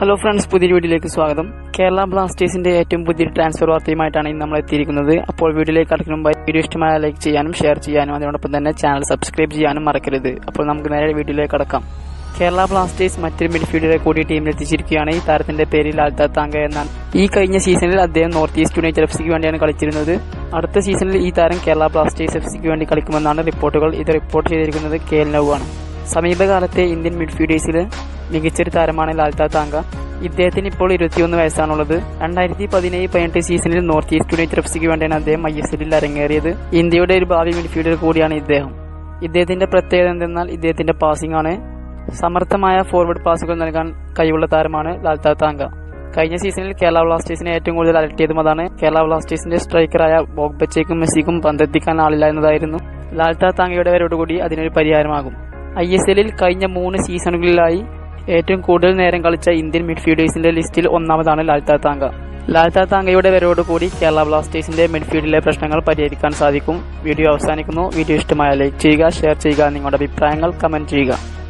hello friends പുതിയൊരു വീഡിയോയിലേക്ക് സ്വാഗതം കേരള ബ്ലാസ്റ്റേഴ്സിന്റെ ഏറ്റവും പുതിയ ട്രാൻസ്ഫർ വാർത്തയുമായിട്ടാണ് ഇന്ന് നമ്മൾ എത്തിയിരിക്കുന്നത് അപ്പോൾ വീഡിയോയിലേക്ക് കടക്കുന്ന മുമ്പ് വീഡിയോ ഇഷ്ടമായ ലൈക്ക് ചെയ്യാനും ഷെയർ ചെയ്യാനും അതിനോടൊപ്പം തന്നെ ചാനൽ സബ്സ്ക്രൈബ് ചെയ്യാനും മറക്കരുത് അപ്പോൾ നമുക്ക് നേരെ വീഡിയോയിലേക്ക് കടക്കാം കേരള ബ്ലാസ്റ്റേഴ്സ് മറ്റൊരു മിഡ്ഫീൽഡറെ കൂടി ടീമിൽ എത്തിച്ചിരിക്കുകയാണ് ഈ താരത്തിന്റെ പേര് ലാൽത്ത താങ്ക എന്നാണ് ഈ കഴിഞ്ഞ സീസണിൽ അദ്ദേഹം നോർത്ത് ഈസ്റ്റ് യുണൈറ്റഡ് എഫ് സിക്ക് വേണ്ടിയാണ് കളിച്ചിരുന്നത് അടുത്ത സീസണിൽ ഈ താരം കേരള ബ്ലാസ്റ്റേഴ്സ് എഫ് സിക്ക് വേണ്ടി കളിക്കുമെന്നാണ് റിപ്പോർട്ടുകൾ ഇത് റിപ്പോർട്ട് ചെയ്തിരിക്കുന്നത് കെ എൽ നൌ ആണ് സമീപകാലത്തെ ഇന്ത്യൻ മിഡ്ഫീൽഡേഴ്സിൽ മികച്ചൊരു താരമാണ് ലാൽത്ത താങ്ക ഇദ്ദേഹത്തിന് ഇപ്പോൾ ഇരുപത്തിയൊന്ന് വയസ്സാണുള്ളത് രണ്ടായിരത്തി പതിനേഴ് പതിനെട്ട് സീസണിൽ നോർത്ത് ഈസ്റ്റ് യുണൈറ്റഡ് എഫ് സിക്ക് വേണ്ടിയാണ് അദ്ദേഹം ഐ എസ് എല്ലിൽ അരങ്ങേറിയത് ഇന്ത്യയുടെ ഒരു ഭാവി മിഡ്ഫീൽഡർ കൂടിയാണ് ഇദ്ദേഹം ഇദ്ദേഹത്തിന്റെ പ്രത്യേകത എന്തെന്നാൽ ഇദ്ദേഹത്തിന്റെ പാസിംഗ് ആണ് സമർത്ഥമായ ഫോർവേഡ് പാസുകൾ നൽകാൻ കഴിവുള്ള താരമാണ് ലാൽത്ത താങ്ക കഴിഞ്ഞ സീസണിൽ കേരള ബ്ലാസ്റ്റേഴ്സിനെ ഏറ്റവും കൂടുതൽ അലട്ടിയതും അതാണ് കേരള ബ്ലാസ്റ്റേഴ്സിന്റെ സ്ട്രൈക്കറായ ബോഗ്ബച്ചയ്ക്കും മെസ്സിക്കും പന്തെത്തിക്കാൻ ആളില്ല എന്നതായിരുന്നു ലാൽത്ത താങ്കയുടെ വരോടുകൂടി അതിനൊരു പരിഹാരമാകും ഐ എസ് എല്ലിൽ കഴിഞ്ഞ മൂന്ന് സീസണുകളിലായി ഏറ്റവും കൂടുതൽ നേരം കളിച്ച ഇന്ത്യൻ മിഡ്ഫീൽഡേഴ്സിന്റെ ലിസ്റ്റിൽ ഒന്നാമതാണ് ലാൽത്ത താങ്ക ലാൽത്ത താങ്കയുടെ വരവോടുകൂടി കേരള ബ്ലാസ്റ്റേഴ്സിന്റെ മിഡ്ഫീൽഡിലെ പ്രശ്നങ്ങൾ പരിഹരിക്കാൻ സാധിക്കും വീഡിയോ അവസാനിക്കുന്നു വീഡിയോ ഇഷ്ടമായ ലൈക്ക് ചെയ്യുക ഷെയർ ചെയ്യുക നിങ്ങളുടെ അഭിപ്രായങ്ങൾ കമന്റ് ചെയ്യുക